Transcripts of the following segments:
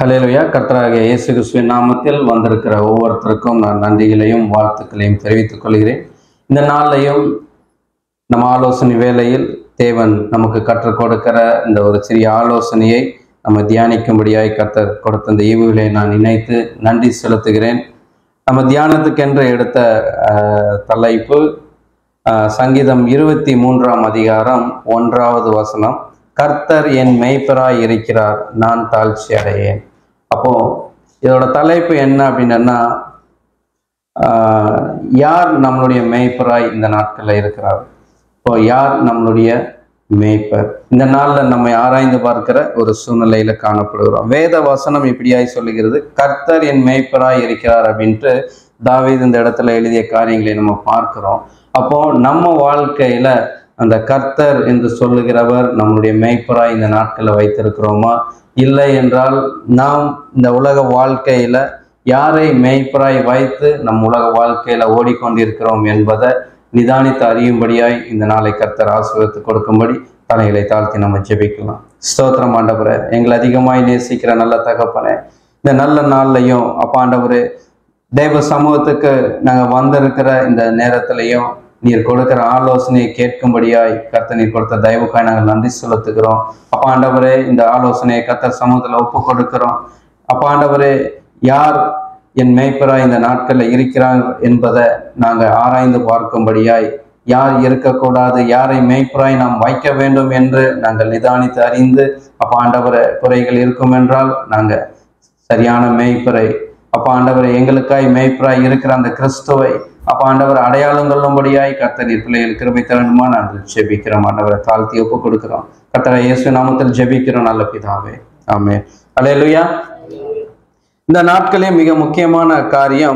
hallelujah கர்த்தராகிய இயேசு கிறிஸ்துவின் நாமத்தில் வந்திருக்கிற ஒவ்வொருத்தருக்கும் நான் நன்றிகளையும் வாழ்த்துக்களையும் தெரிவித்துக் கொள்கிறேன் இந்த நாளையும் நம்ம ஆலோசனை வேளையில் தேவன் நமக்கு கற்றுக் கொடுக்கிற இந்த ஒரு சிறிய ஆலோசனையை நம்ம தியானிக்கும்படியாய் கர்த்தர் கொடுத்த இந்த ஈவுகளை நான் நினைத்து நன்றி செலுத்துகிறேன் நம்ம தியானத்துக்கென்று எடுத்த அஹ், தலைப்பு அஹ், சங்கீதம் இருபத்தி மூன்றாம் அதிகாரம் ஒன்றாவது வசனம் கர்த்தர் என் மெய்ப்பராய் இருக்கிறார் நான் தாழ்ச்சி அடையேன் அப்போ இதோட தலைப்பு என்ன அப்படின்னா ஆஹ், யார் நம்மளுடைய மேய்ப்பராய் இந்த நாட்களில் இருக்கிறார் இப்போ யார் நம்மளுடைய மேய்ப்பர் இந்த நாளில் நம்மை ஆராய்ந்து பார்க்கிற ஒரு சூழ்நிலையில காணப்படுகிறோம் வேத வசனம் இப்படியாய் சொல்லுகிறது கர்த்தர் என் மேய்ப்பராய் இருக்கிறார் அப்படின்ட்டு தாவீது இந்த இடத்துல எழுதிய காரியங்களை நம்ம பார்க்கிறோம் அப்போ நம்ம வாழ்க்கையில அந்த கர்த்தர் என்று சொல்லுகிறவர் நம்மளுடைய மேய்ப்பராய் இந்த நாட்களில் வைத்திருக்கிறோமா இல்லை என்றால் நாம் இந்த உலக வாழ்க்கையில யாரை மேய்ப்பராய் வைத்து நம் உலக வாழ்க்கையில ஓடிக்கொண்டிருக்கிறோம் என்பதை நிதானித்து அறியும்படியாய் இந்த நாளை கர்த்தர் ஆசீர்வத்து கொடுக்கும்படி தலைகளை தாழ்த்தி நம்ம ஜெபிக்கலாம் ஸ்தோத்திரம் ஆண்டவரே எங்களை அதிகமாய் நேசிக்கிற நல்ல தகப்பனே இந்த நல்ல நாள்லையும் அப்பா ஆண்டவரே தேவ சமூகத்துக்கு நாங்கள் வந்திருக்கிற இந்த நேரத்திலையும் நீர் கொடுக்கிற ஆலோசனையை கேட்கும்படியாய் கர்த்தர் நீர் கொடுத்த தயவுக்காய் நாங்கள் நன்றி செலுத்துகிறோம் அப்பா ஆண்டவரே இந்த ஆலோசனையை கர்த்தர் சமூகத்தில் ஒப்பு கொடுக்கிறோம் அப்பா ஆண்டவரே யார் என் மேய்ப்பராய் இந்த நாட்களில் இருக்கிறார் என்பதை நாங்கள் ஆராய்ந்து பார்க்கும்படியாய் யார் இருக்கக்கூடாது யாரை மேய்ப்பராய் நாம் வைக்க வேண்டும் என்று நாங்கள் நிதானித்து அறிந்து அப்பா ஆண்டவரை குறைகள் இருக்கும் என்றால் நாங்கள் சரியான மேய்ப்பரை அப்பா ஆண்டவரை எங்களுக்காய் மேய்ப்பராய் இருக்கிற அந்த கிறிஸ்துவை அப்பா ஆண்டவர் அடையாளம் கொள்ளும்படியாய் கர்த்தர் பிள்ளைகள் கிருபை தரணுமா நாங்கள் ஜெபிக்கிறோம் ஆண்டவரை தாழ்த்தி ஒப்பு கொடுக்கிறோம் கர்த்தரை இயேசு நாமத்தில் ஜெபிக்கிறோம் நல்ல பிதாவே ஆமே அலையலுயா இந்த நாட்களே மிக முக்கியமான காரியம்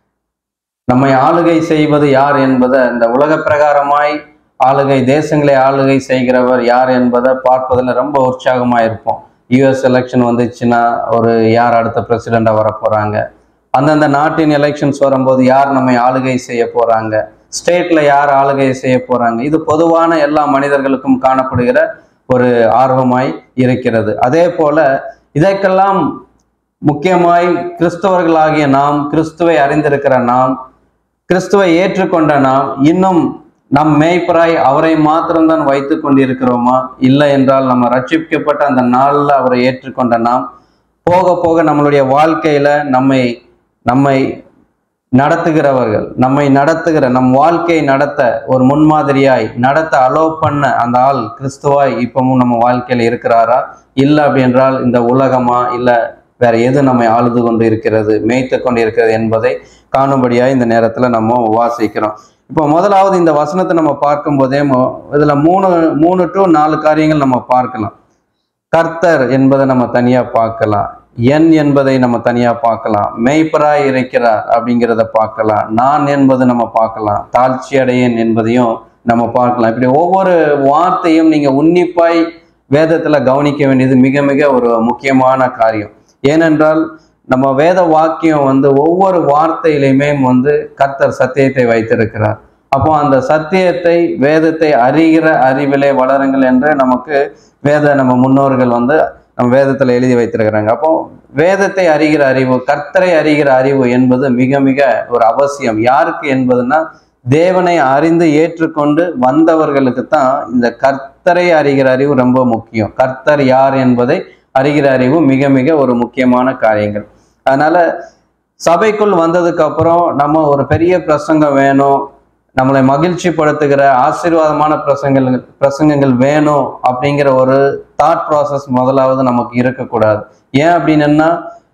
நம்மை ஆளுகை செய்வது யார் என்பதை இந்த உலக பிரகாரமாய் ஆளுகை தேசங்களை ஆளுகை செய்கிறவர் யார் என்பதை பார்ப்பதில் ரொம்ப உற்சாகமாக இருப்போம் யூஎஸ் எலெக்ஷன் வந்துச்சுன்னா ஒரு யார் அடுத்த பிரசிடெண்டாக வர போகிறாங்க அந்தந்த நாட்டின் எலெக்ஷன்ஸ் வரும்போது யார் நம்மை ஆளுகை செய்ய போகிறாங்க ஸ்டேட்டில் யார் ஆளுகை செய்ய போகிறாங்க இது பொதுவான எல்லா மனிதர்களுக்கும் காணப்படுகிற ஒரு ஆர்வமாய் இருக்கிறது அதே போல இதற்கெல்லாம் முக்கியமாய் கிறிஸ்தவர்களாகிய நாம் கிறிஸ்துவை அறிந்திருக்கிற நாம் கிறிஸ்துவை ஏற்றுக்கொண்ட நாம் இன்னும் நம் மேய்ப்பராய் அவரை மாத்திரம்தான் வைத்து கொண்டிருக்கிறோமா இல்லை என்றால் நம்ம ரட்சிக்கப்பட்ட அந்த நாளில் அவரை ஏற்றுக்கொண்ட நாம் போக போக நம்மளுடைய வாழ்க்கையில நம்மை நம்மை நடத்துகிறவர்கள் நம்மை நடத்துகிற நம் வாழ்க்கையை நடத்த ஒரு முன்மாதிரியாய் நடத்த அலோ பண்ண அந்த ஆள் கிறிஸ்துவாய் இப்பவும் நம்ம வாழ்க்கையில இருக்கிறாரா இல்லை அப்படி என்றால் இந்த உலகமா இல்லை வேற எது நம்மை ஆளுது கொண்டு இருக்கிறது மேய்த்து கொண்டு இருக்கிறது என்பதை காணும்படியாக இந்த நேரத்தில் நம்ம வாசிக்கிறோம் இப்போ முதலாவது இந்த வசனத்தை நம்ம பார்க்கும்போதே மொ- இதுல மூணு மூணு டு நாலு காரியங்கள் நம்ம பார்க்கலாம் கர்த்தர் என்பதை நம்ம தனியா பார்க்கலாம் என் என்பதை நம்ம தனியா பார்க்கலாம் மெய்ப்பராய் இருக்கிறார் அப்படிங்கிறத பார்க்கலாம் நான் என்பது நம்ம பார்க்கலாம் தாழ்ச்சி அடையேன் என்பதையும் நம்ம பார்க்கலாம் இப்படி ஒவ்வொரு வார்த்தையும் நீங்க உன்னிப்பாய் வேதத்துல கவனிக்க வேண்டியது மிக மிக ஒரு முக்கியமான காரியம் ஏனென்றால் நம்ம வேத வாக்கியம் வந்து ஒவ்வொரு வார்த்தையிலையுமே வந்து கர்த்தர் சத்தியத்தை வைத்திருக்கிறார் அப்போ அந்த சத்தியத்தை வேதத்தை அறிகிற அறிவிலே வளருங்கள் என்று நமக்கு வேத நம்ம முன்னோர்கள் வந்து நம்ம வேதத்துல எழுதி வைத்திருக்கிறாங்க அப்போ வேதத்தை அறிகிற அறிவு கர்த்தரை அறிகிற அறிவு என்பது மிக மிக ஒரு அவசியம் யாருக்கு என்பதுன்னா தேவனை அறிந்து ஏற்றுக்கொண்டு வந்தவர்களுக்கு தான் இந்த கர்த்தரை அறிகிற அறிவு ரொம்ப முக்கியம் கர்த்தர் யார் என்பதை அறிகிற அறிவு மிக மிக ஒரு முக்கியமான காரியங்கள் அதனால சபைக்குள் வந்ததுக்கு அப்புறம் நம்ம ஒரு பெரிய பிரசங்கம் வேணும் நம்மளை மகிழ்ச்சிப்படுத்துகிற ஆசீர்வாதமான பிரசங்கங்கள் பிரசங்கங்கள் வேணும் அப்படிங்கிற ஒரு தாட் ப்ராசஸ் முதலாவது நமக்கு இருக்கக்கூடாது ஏன் அப்படின்னா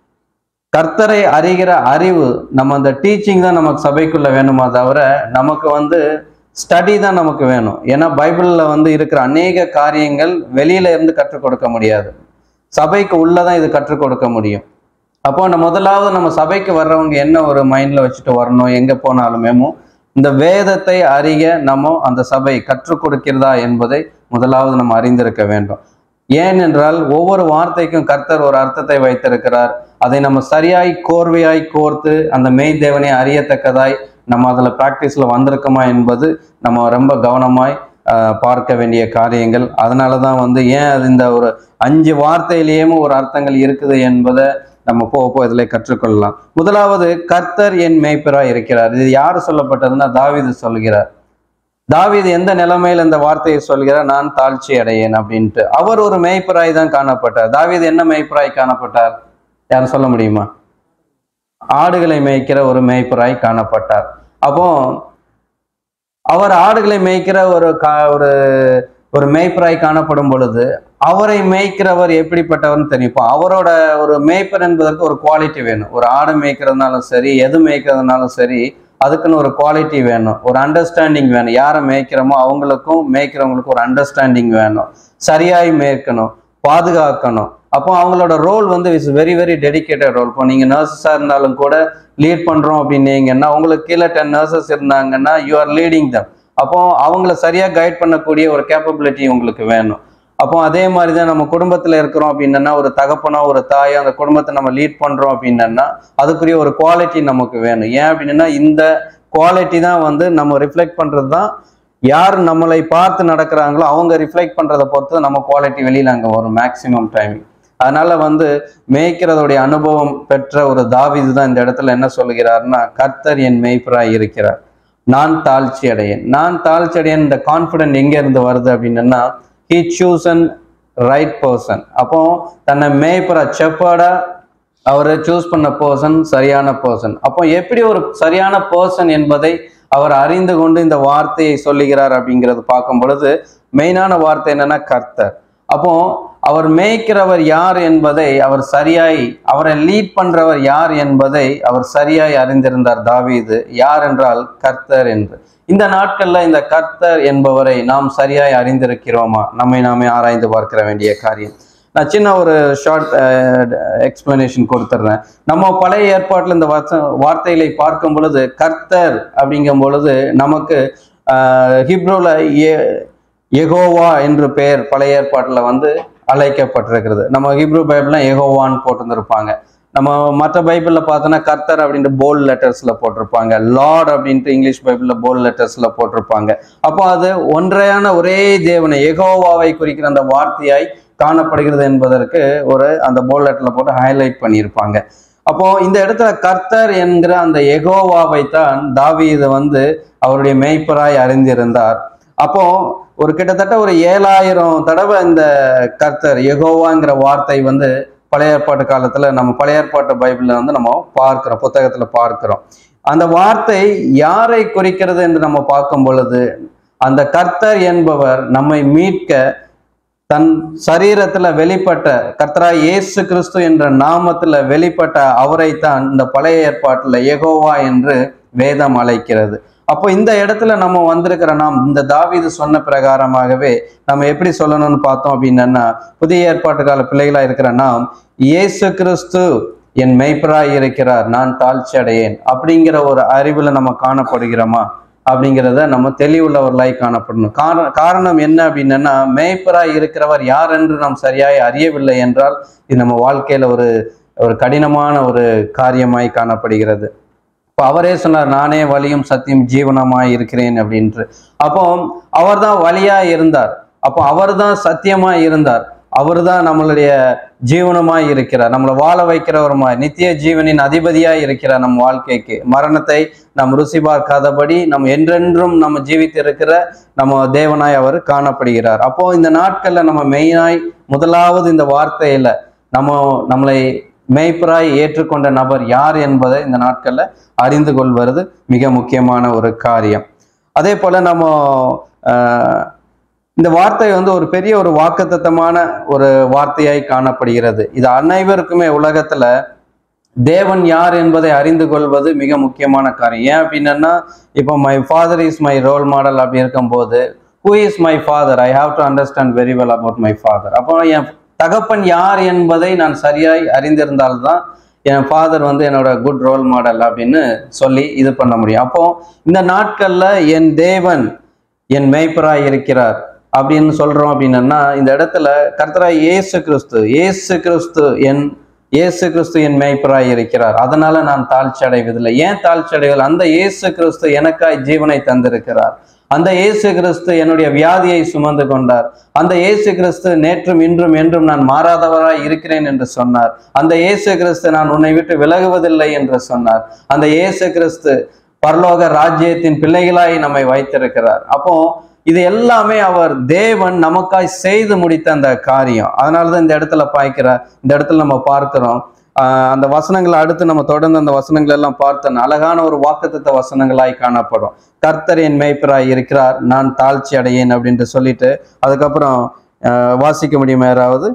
கர்த்தரை அறிகிற அறிவு நம்ம அந்த டீச்சிங் தான் நமக்கு சபைக்குள்ள வேணுமா தவிர நமக்கு வந்து ஸ்டடி தான் நமக்கு வேணும் ஏன்னா பைபிளில் வந்து இருக்கிற அநேக காரியங்கள் வெளியில இருந்து கற்றுக் கொடுக்க முடியாது சபைக்கு உள்ளதான் இது கற்றுக் கொடுக்க முடியும் அப்போ நம்ம முதலாவது நம்ம சபைக்கு வர்றவங்க என்ன ஒரு மைண்ட்ல வச்சுட்டு வரணும் எங்க போனாலுமேமோ இந்த வேதத்தை அறிய நம்ம அந்த சபை கற்றுக் கொடுக்கிறதா என்பதை முதலாவது நம்ம அறிந்திருக்க வேண்டும் ஏனென்றால் ஒவ்வொரு வார்த்தைக்கும் கர்த்தர் ஒரு அர்த்தத்தை வைத்திருக்கிறார் அதை நம்ம சரியாய் கோர்வையாய் கோர்த்து அந்த மெய் தேவனை அறியத்தக்கதாய் நம்ம அதில் ப்ராக்டிஸில் வந்திருக்கோமா என்பது நம்ம ரொம்ப கவனமாய் ஆஹ், பார்க்க வேண்டிய காரியங்கள் அதனால தான் வந்து ஏன் அது இந்த ஒரு அஞ்சு வார்த்தையிலேயும் ஒரு அர்த்தங்கள் இருக்குது என்பதை நம்ம போக போக இதில் கற்றுக்கொள்ளலாம் முதலாவது கர்த்தர் என் மேய்ப்பராய் இருக்கிறார் இது யார் சொல்லப்பட்டதுன்னா தாவீது சொல்கிறார் தாவீது எந்த நிலைமையில இந்த வார்த்தையை சொல்கிறார் நான் தாழ்ச்சி அடையேன் அப்படின்ட்டு அவர் ஒரு மேய்ப்பராய் தான் காணப்பட்டார் தாவீது என்ன மேய்ப்பராய் காணப்பட்டார் யாரும் சொல்ல முடியுமா ஆடுகளை மேய்க்கிற ஒரு மேய்ப்பராய் காணப்பட்டார் அப்போ அவர் ஆடுகளை மேய்க்கிற ஒரு கா ஒரு ஒரு மேய்ப்பராய் காணப்படும் பொழுது அவரை மேய்க்கிறவர் எப்படிப்பட்டவர்னு தெரியும் இப்போ அவரோட ஒரு மேய்ப்பர் என்பதற்கு ஒரு குவாலிட்டி வேணும் ஒரு ஆடு மேய்க்கிறதுனாலும் சரி எது மேய்க்கிறதுனாலும் சரி அதுக்குன்னு ஒரு குவாலிட்டி வேணும் ஒரு அண்டர்ஸ்டாண்டிங் வேணும் யாரை மேய்க்கிறோமோ அவங்களுக்கும் மேய்க்கிறவங்களுக்கும் ஒரு அண்டர்ஸ்டாண்டிங் வேணும் சரியாய் மேய்க்கணும் பாதுகாக்கணும் அப்போ அவங்களோட ரோல் வந்து it's very very dedicated role இப்போ நீங்கள் நர்சஸாக இருந்தாலும் கூட லீட் பண்ணுறோம் அப்படின்னீங்கன்னா உங்களுக்கு கீழே டென் நர்சஸ் இருந்தாங்கன்னா யூ ஆர் லீடிங் தம் அப்போ அவங்கள சரியாக கைட் பண்ணக்கூடிய ஒரு கேப்பபிலிட்டி உங்களுக்கு வேணும் அப்போ அதே மாதிரி தான் நம்ம குடும்பத்தில் இருக்கிறோம் அப்படின்னா ஒரு தகப்பனோ ஒரு தாயோ அந்த குடும்பத்தை நம்ம லீட் பண்ணுறோம் அப்படின்னா அதுக்குரிய ஒரு குவாலிட்டி நமக்கு வேணும் ஏன் அப்படின்னா இந்த குவாலிட்டி தான் வந்து நம்ம ரிஃப்ளெக்ட் பண்ணுறது தான் யார் நம்மளை பார்த்து நடக்கிறாங்களோ அவங்க ரிஃப்ளெக்ட் பண்ணுறதை பொறுத்து நம்ம குவாலிட்டி வெளியில் அங்கே வரும் மேக்ஸிமம் டைமிங் அதனால வந்து மேய்க்கிறதோடைய அனுபவம் பெற்ற ஒரு தாவீது தான் இந்த இடத்துல என்ன சொல்லுகிறார்னா கர்த்தர் என் மேய்ப்பராய் இருக்கிறார் நான் தாழ்ச்சி அடையேன் நான் தாழ்ச்சி அடையேன் இந்த கான்ஃபிடென்ட் எங்க இருந்து வருது அப்படின்னா ஹீ சூசன் ரைட் பர்சன் அப்போ தன்னை மேய்ப்பரா செப்பர்டா அவர் சூஸ் பண்ண பர்சன் சரியான பர்சன் அப்போ எப்படி ஒரு சரியான பர்சன் என்பதை அவர் அறிந்து கொண்டு இந்த வார்த்தையை சொல்லுகிறார் அப்படிங்கிறது பார்க்கும் பொழுது மெயினான வார்த்தை என்னன்னா கர்த்தர் அப்போ அவர் மேய்க்கிறவர் யார் என்பதை அவர் சரியாய் அவரை லீட் பண்றவர் யார் என்பதை அவர் சரியாய் அறிந்திருந்தார் தாவீது யார் என்றால் கர்த்தர் என்று இந்த நாட்கள்ல இந்த கர்த்தர் என்பவரை நாம் சரியாய் அறிந்திருக்கிறோமா நம்மை நாமே ஆராய்ந்து பார்க்கிற வேண்டிய காரியம் நான் சின்ன ஒரு ஷார்ட் எக்ஸ்பிளனேஷன் கொடுத்துட்றேன் நம்ம பழைய ஏற்பாட்டில் இந்த வச வார்த்தைகளை பார்க்கும் பொழுது கர்த்தர் அப்படிங்கும் பொழுது நமக்கு ஹிப்ரோல எகோவா என்று பெயர் பழைய ஏற்பாட்டில் வந்து அழைக்கப்பட்டிருக்கிறது நம்ம ஹிப்ரூ பைபிள்லாம் எகோவான்னு போட்டுருந்துருப்பாங்க நம்ம மற்ற பைபிளில் பார்த்தோன்னா கர்த்தர் அப்படின்ட்டு போல்ட் லெட்டர்ஸில் போட்டிருப்பாங்க லார்ட் அப்படின்ட்டு இங்கிலீஷ் பைபிளில் போல்ட் லெட்டர்ஸில் போட்டிருப்பாங்க அப்போ அது ஒன்றையான ஒரே தேவனை எகோவாவை குறிக்கிற அந்த வார்த்தையாய் காணப்படுகிறது என்பதற்கு ஒரு அந்த போல்ட் லெட்டரில் போட்டு ஹைலைட் பண்ணியிருப்பாங்க அப்போ இந்த இடத்துல கர்த்தர் என்கிற அந்த எகோவாவை தான் தாவீது வந்து அவருடைய மேய்ப்பராய் அறிந்திருந்தார் அப்போ ஒரு கிட்டத்தட்ட ஒரு ஏழாயிரம் தடவை இந்த கர்த்தர் எகோவாங்கிற வார்த்தை வந்து பழைய ஏற்பாட்டு காலத்துல நம்ம பழைய ஏற்பாட்டு பைபிள்ல வந்து நம்ம பார்க்கிறோம் புத்தகத்துல பார்க்கிறோம் அந்த வார்த்தை யாரை குறிக்கிறது என்று நம்ம பார்க்கும் பொழுது அந்த கர்த்தர் என்பவர் நம்மை மீட்க தன் சரீரத்துல வெளிப்பட்ட கர்த்தராய் இயேசு கிறிஸ்து என்ற நாமத்துல வெளிப்பட்ட அவரைத்தான் இந்த பழைய ஏற்பாட்டுல எகோவா என்று வேதம் அழைக்கிறது அப்போ இந்த இடத்துல நம்ம வந்திருக்கிற நாம் இந்த தாவீது சொன்ன பிரகாரமாகவே நம்ம எப்படி சொல்லணும்னு பார்த்தோம் அப்படின்னா புதிய ஏற்பாட்டு கால பிள்ளைகளா இருக்கிற நாம் இயேசு கிறிஸ்து என் மெய்ப்பராய் இருக்கிறார் நான் தாழ்ச்சி அடையேன் அப்படிங்கிற ஒரு அறிவுல நம்ம காணப்படுகிறோமா அப்படிங்கிறத நம்ம தெளிவுள்ளவர்களாய் காணப்படணும் காரண காரணம் என்ன அப்படின்னா மேய்ப்பராய் இருக்கிறவர் யார் என்று நாம் சரியாய் அறியவில்லை என்றால் இது நம்ம வாழ்க்கையில ஒரு ஒரு கடினமான ஒரு காரியமாய் காணப்படுகிறது இப்போ அவரே சொன்னார் நானே வழியும் சத்தியம் ஜீவனமாய் இருக்கிறேன் அப்படின்ட்டு அப்போ அவர் தான் வழியா இருந்தார் அப்போ அவர் தான் சத்தியமா இருந்தார் அவர் தான் நம்மளுடைய ஜீவனமாய் இருக்கிறார் நம்மளை வாழ வைக்கிறவருமாய் நித்திய ஜீவனின் அதிபதியாய் இருக்கிறார் நம் வாழ்க்கைக்கு மரணத்தை நாம் ருசி பார்க்காதபடி நம்ம என்றென்றும் நம்ம ஜீவித்து இருக்கிற நம்ம தேவனாய் அவர் காணப்படுகிறார் அப்போ இந்த நாட்கள்ல நம்ம மெயினாய் முதலாவது இந்த வார்த்தையில நம்ம நம்மளை மேய்ப்பராய் ஏற்றுக்கொண்ட நபர் யார் என்பதை இந்த நாட்கள்ல அறிந்து கொள்வது மிக முக்கியமான ஒரு காரியம் அதே போல நம்ம ஆஹ், இந்த வார்த்தை வந்து ஒரு பெரிய ஒரு வாக்குத்தத்தமான ஒரு வார்த்தையாய் காணப்படுகிறது இது அனைவருக்குமே உலகத்துல தேவன் யார் என்பதை அறிந்து கொள்வது மிக முக்கியமான காரியம் ஏன் அப்படின்னா இப்போ my father is my role model அப்படி இருக்கும்போது who is my father I have to understand very well about my father அப்போ என் தகப்பன் யார் என்பதை நான் சரியாய் அறிந்திருந்தால்தான் என் ஃபாதர் வந்து என்னோட குட் ரோல் மாடல் அப்படின்னு சொல்லி இது பண்ண முடியும் அப்போ இந்த நாட்கள்ல என் தேவன் என் மேய்ப்பராய் இருக்கிறார் அப்படின்னு சொல்றோம் அப்படின்னா இந்த இடத்துல கர்த்தராய் இயேசு கிறிஸ்து இயேசு கிறிஸ்து என் இயேசு கிறிஸ்து என் மேய்ப்பராய் இருக்கிறார் அதனால நான் தாழ்ச்சி அடைவதில்லை ஏன் தாழ்ச்சி அடைவதில்லை அந்த இயேசு கிறிஸ்து எனக்காய் ஜீவனை தந்திருக்கிறார் அந்த இயேசு கிறிஸ்து என்னுடைய வியாதியை சுமந்து கொண்டார் அந்த இயேசு கிறிஸ்து நேற்றும் இன்றும் என்றும் நான் மாறாதவராய் இருக்கிறேன் என்று சொன்னார் அந்த இயேசு கிறிஸ்து நான் உன்னை விட்டு விலகுவதில்லை என்று சொன்னார் அந்த இயேசு கிறிஸ்து பரலோக ராஜ்யத்தின் பிள்ளைகளாய் நம்மை வைத்திருக்கிறார் அப்போ இது எல்லாமே அவர் தேவன் நமக்காய் செய்து முடித்த அந்த காரியம் அதனாலதான் இந்த இடத்துல பாய்க்கிறார் இந்த இடத்துல நம்ம பார்க்கிறோம் ஆஹ் அந்த வசனங்களை அடுத்து நம்ம தொடர்ந்து அந்த வசனங்கள் எல்லாம் பார்த்தோம் அழகான ஒரு வாக்குத்தத்த வசனங்களாய் காணப்படும் கர்த்தர் என் மேய்ப்பராய் இருக்கிறார் நான் தாழ்ச்சி அடையேன் அப்படின்ட்டு சொல்லிட்டு அதுக்கப்புறம் ஆஹ் வாசிக்க முடியுமா யாராவது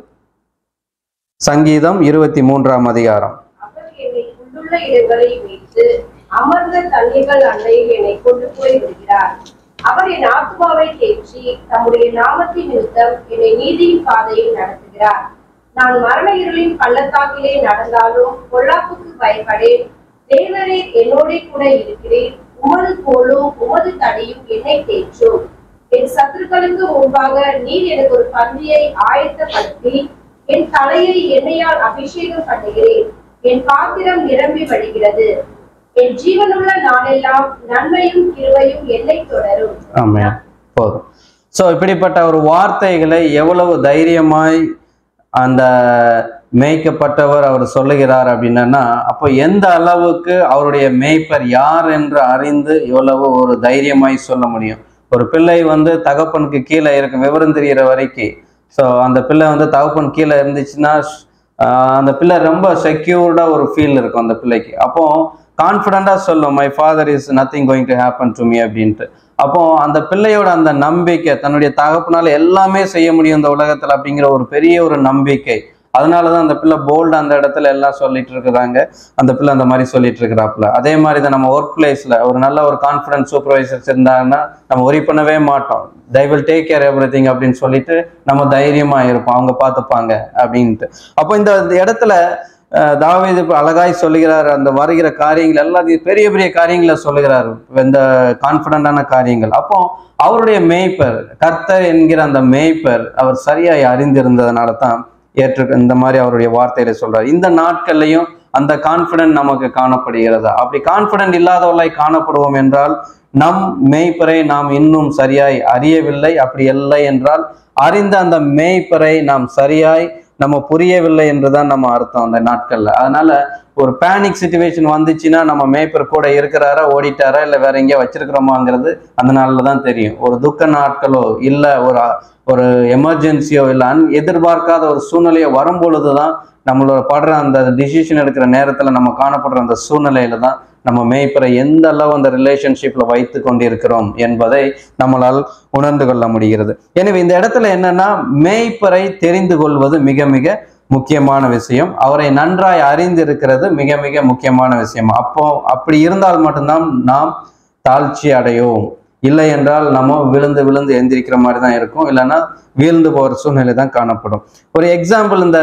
சங்கீதம் இருபத்தி மூன்றாம் அதிகாரம் அவர் என்னை புல்லுள்ள இடங்களில் வைத்து அமர்ந்த தண்ணீர்கள் அண்டையில் என்னை கொண்டு போய் விடுகிறார் அவர் என் ஆத்மாவை தேற்றி தம்முடைய நாமத்தின் நிமித்தம் என்னை நீதியின் பாதையில் நடத்துகிறார் நான் மரண இருளின் பள்ளத்தாக்கிலே நடந்தாலும் பொல்லாப்புக்கு பயப்படேன் தேவரே என்னோட கூட இருக்கிறேன் உமது கோலும் உமது தடியும் என்னை தேற்றும் என் சத்துருக்களுக்கு முன்பாக நீர் எனக்கு ஒரு பந்தியை ஆயத்தப்படுத்தி என் தலையை எண்ணெயால் அபிஷேகம் பண்ணுகிறேன் என் பாத்திரம் நிரம்பி வழிகிறது என் ஜீவனுள்ள நாளெல்லாம் நன்மையும் கிருபையும் என்னை தொடரும் ஆமென் போதும் ஸோ இப்படிப்பட்ட ஒரு வார்த்தைகளை எவ்வளவு தைரியமாய் அந்த மேய்க்கப்பட்டவர் அவர் சொல்லுகிறார் அப்படின்னா அப்போ எந்த அளவுக்கு அவருடைய மேய்ப்பர் யார் என்று அறிந்து எவ்வளவு ஒரு தைரியமாய் சொல்ல முடியும் ஒரு பிள்ளை வந்து தகப்பனுக்கு கீழே இருக்கும் விவரம் தெரிகிற வரைக்கும் ஸோ அந்த பிள்ளை வந்து தகப்பன் கீழே இருந்துச்சுன்னா ஆஹ் அந்த பிள்ளை ரொம்ப செக்யூர்டாக ஒரு ஃபீல் இருக்கும் அந்த பிள்ளைக்கு அப்போ கான்ஃபிடென்ட்டாக சொல்லும் my father is nothing going to happen to me அப்படின்ட்டு அப்போ அந்த பிள்ளையோட அந்த நம்பிக்கை தன்னுடைய தகப்பனால எல்லாமே செய்ய முடியும் இந்த உலகத்துல அப்படிங்கிற ஒரு பெரிய ஒரு நம்பிக்கை அதனாலதான் அந்த பிள்ளை போல்டு அந்த இடத்துல எல்லாம் சொல்லிட்டு இருக்கிறாங்க அந்த பிள்ளை அந்த மாதிரி சொல்லிட்டு இருக்கிறாப்புல அதே மாதிரி தான் நம்ம ஒர்க் பிளேஸ்ல ஒரு நல்ல ஒரு கான்ஃபிடன்ஸ் சூப்பர்வைசர்ஸ் இருந்தாங்கன்னா நம்ம ஒரி பண்ணவே மாட்டோம் they will take care every அப்படின்னு சொல்லிட்டு நம்ம தைரியமா இருப்போம் அவங்க பார்த்துப்பாங்க அப்படின்ட்டு அப்போ இந்த இந்த இடத்துல அஹ், தாவீது இப்ப அழகாய் சொல்லுகிறார் அந்த வருகிற காரியங்கள் எல்லாத்தையும் பெரிய பெரிய காரியங்களை சொல்லுகிறார் இந்த கான்ஃபிடண்டான காரியங்கள் அப்போ அவருடைய மேய்ப்பர் கர்த்தர் என்கிற அந்த மேய்ப்பர் அவர் சரியாய் அறிந்திருந்ததுனால தான் ஏற்று இந்த மாதிரி அவருடைய வார்த்தையில சொல்றார் இந்த நாட்கள்லையும் அந்த கான்ஃபிடென்ட் நமக்கு காணப்படுகிறதா அப்படி கான்ஃபிடென்ட் இல்லாதவர்களாய் காணப்படுவோம் என்றால் நம் மேய்ப்பரை நாம் இன்னும் சரியாய் அறியவில்லை அப்படி இல்லை என்றால் அறிந்த அந்த மேய்ப்பரை நாம் சரியாய் நம்ம புரியவில்லை என்றுதான் நம்ம அர்த்தம் அந்த நாட்கள்ல அதனால ஒரு பேனிக் சுச்சுவேஷன் வந்துச்சுன்னா நம்ம மேய்ப்பர் கூட இருக்கிறாரா ஓடிட்டாரா இல்லை வேற எங்கேயா வச்சிருக்கிறோமாங்கிறது அந்த நாளில் தான் தெரியும் ஒரு துக்க நாட்களோ இல்லை ஒரு ஒரு எமர்ஜென்சியோ இல்லை அன் எதிர்பார்க்காத ஒரு சூழ்நிலையோ வரும் பொழுது தான் நம்மளோட படுற அந்த டிசிஷன் எடுக்கிற நேரத்தில் நம்ம காணப்படுற அந்த சூழ்நிலையில தான் நம்ம மேய்ப்பரை எந்த அளவு அந்த ரிலேஷன்ஷிப்ல வைத்து கொண்டிருக்கிறோம் என்பதை நம்மளால் உணர்ந்து கொள்ள முடிகிறது எனவே இந்த இடத்துல என்னன்னா மேய்ப்பரை தெரிந்து கொள்வது மிக மிக முக்கியமான விஷயம் அவரை நன்றாய் அறிந்திருக்கிறது மிக மிக முக்கியமான விஷயம் அப்போ அப்படி இருந்தால் மட்டும்தான் நாம் தாழ்ச்சி அடையோம் இல்லை என்றால் நம்ம விழுந்து விழுந்து எந்திரிக்கிற மாதிரி தான் இருக்கும் இல்லைன்னா வீழ்ந்து போகிற சூழ்நிலை தான் காணப்படும் ஒரு எக்ஸாம்பிள் இந்த